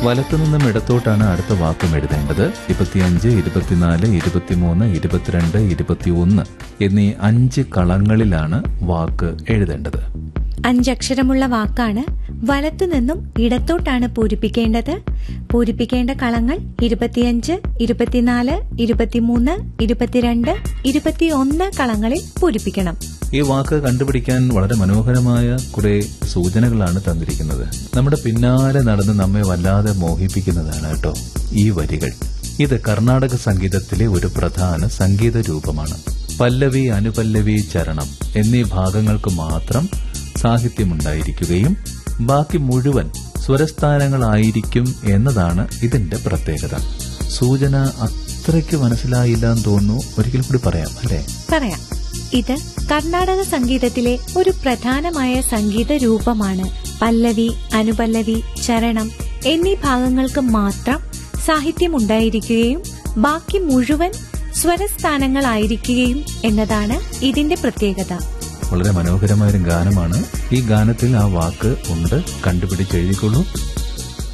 വലത്തുനിന്നും ഇടത്തോട്ടാണ് അടുത്ത വാക്കും എഴുതേണ്ടത് ഇരുപത്തിയഞ്ച് ഇരുപത്തിനാല് ഇരുപത്തിമൂന്ന് ഇരുപത്തിരണ്ട് ഇരുപത്തിയൊന്ന് എന്നീ അഞ്ച് കളങ്ങളിലാണ് വാക്ക് എഴുതേണ്ടത് അഞ്ചക്ഷരമുള്ള വാക്കാണ് വലത്തുനിന്നും ഇടത്തോട്ടാണ് പൂരിപ്പിക്കേണ്ടത് പൂരിപ്പിക്കേണ്ട കളങ്ങൾ ഇരുപത്തിയഞ്ച് ഇരുപത്തിനാല് ഇരുപത്തിമൂന്ന് ഇരുപത്തിരണ്ട് ഇരുപത്തിയൊന്ന് കളങ്ങളിൽ പൂരിപ്പിക്കണം ഈ വാക്ക് കണ്ടുപിടിക്കാൻ വളരെ മനോഹരമായ കുറെ സൂചനകളാണ് തന്നിരിക്കുന്നത് നമ്മുടെ പിന്നാലെ നടന്ന് നമ്മെ വല്ലാതെ മോഹിപ്പിക്കുന്നതാണ് കേട്ടോ ഈ വരികൾ ഇത് കർണാടക സംഗീതത്തിലെ ഒരു പ്രധാന സംഗീത രൂപമാണ് പല്ലവി അനുപല്ലവി ചരണം എന്നീ ഭാഗങ്ങൾക്ക് മാത്രം സാഹിത്യമുണ്ടായിരിക്കുകയും ബാക്കി മുഴുവൻ സ്വരസ്ഥാനങ്ങളായിരിക്കും എന്നതാണ് ഇതിന്റെ പ്രത്യേകത സൂചന അത്രയ്ക്ക് മനസ്സിലായില്ല എന്ന് തോന്നുന്നു ഒരിക്കൽ കൂടി പറയാം അല്ലേ പറയാം ഇത് കർണാടക സംഗീതത്തിലെ ഒരു പ്രധാനമായ സംഗീത രൂപമാണ് പല്ലവി അനുപല്ലവി ചരണം എന്നീ ഭാഗങ്ങൾക്ക് മാത്രം സാഹിത്യമുണ്ടായിരിക്കുകയും ബാക്കി മുഴുവൻ സ്വരസ്ഥാനങ്ങളായിരിക്കുകയും എന്നതാണ് ഇതിന്റെ പ്രത്യേകത വളരെ മനോഹരമായ ഒരു ഗാനമാണ് ഈ ഗാനത്തിൽ ആ വാക്ക് ഉണ്ട് കണ്ടുപിടിച്ച് എഴുതിക്കൊള്ളൂ